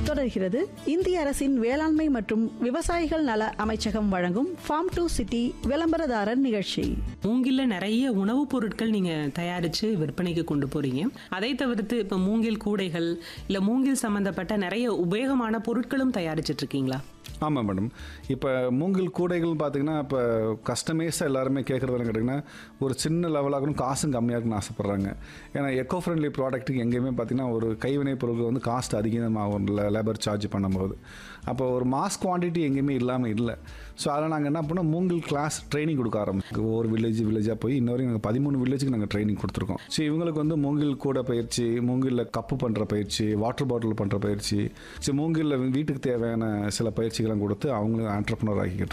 தொடர்கிறது இந்திய அரசின் வேளாண்மை மற்றும் விவசாயிகள் நல அமைச்சகம் வழங்கும் ஃபார்ம் டு சிட்டி விளம்பரதாரர் நிகழ்ச்சி மூங்கில்ல நிறைய உணவுப் பொருட்கள் நீங்க தயாரிச்சு விற்பனைக்கு கொண்டு போறீங்க அதை தவிர்த்து இப்ப மூங்கில் கூடைகள் இல்ல மூங்கில் சம்பந்தப்பட்ட நிறைய உபயோகமான பொருட்களும் தயாரிச்சிட்டு இருக்கீங்களா ஆமாம் மேடம் இப்போ மூங்கில் கூடைகள் பார்த்தீங்கன்னா இப்போ கஸ்டமைஸாக எல்லாருமே கேட்குறது கேட்டிங்கன்னா ஒரு சின்ன லெவலாகணும் காசும் கம்மியாக இருக்குன்னு ஆசைப்பட்றாங்க ஏன்னா எக்கோ ஃப்ரெண்ட்லி ப்ராடக்ட்டுக்கு எங்கேயுமே பார்த்தீங்கன்னா ஒரு கைவினை பொருட்கள் வந்து காஸ்ட் அதிகமாகும் லேபர் சார்ஜ் பண்ணும்போது அப்போ ஒரு மாஸ் குவான்டிட்டி எங்கேயுமே இல்லாமல் இல்லை ஸோ அதில் நாங்கள் என்ன பண்ணோம் மூங்கில் கிளாஸ் ட்ரைனிங் கொடுக்க ஆரம்பிச்சோம் ஒவ்வொரு வில்லேஜ் வில்லேஜாக போய் இன்னொரு நாங்கள் பதிமூணு வில்லேஜுக்கு நாங்கள் ட்ரைனிங் கொடுத்துருக்கோம் ஸோ இவங்களுக்கு வந்து மூங்கில் கூட பயிற்சி மூங்கிலில் கப்பு பண்ணுற பயிற்சி வாட்டர் பாட்டில் பண்ணுற பயிற்சி ஸோ மூங்கிலில் வீட்டுக்கு தேவையான சில பயிற்சிகளை கொடுத்து அவங்களும் ஆண்டர்பனர் ஆக்கிக்கிட்டு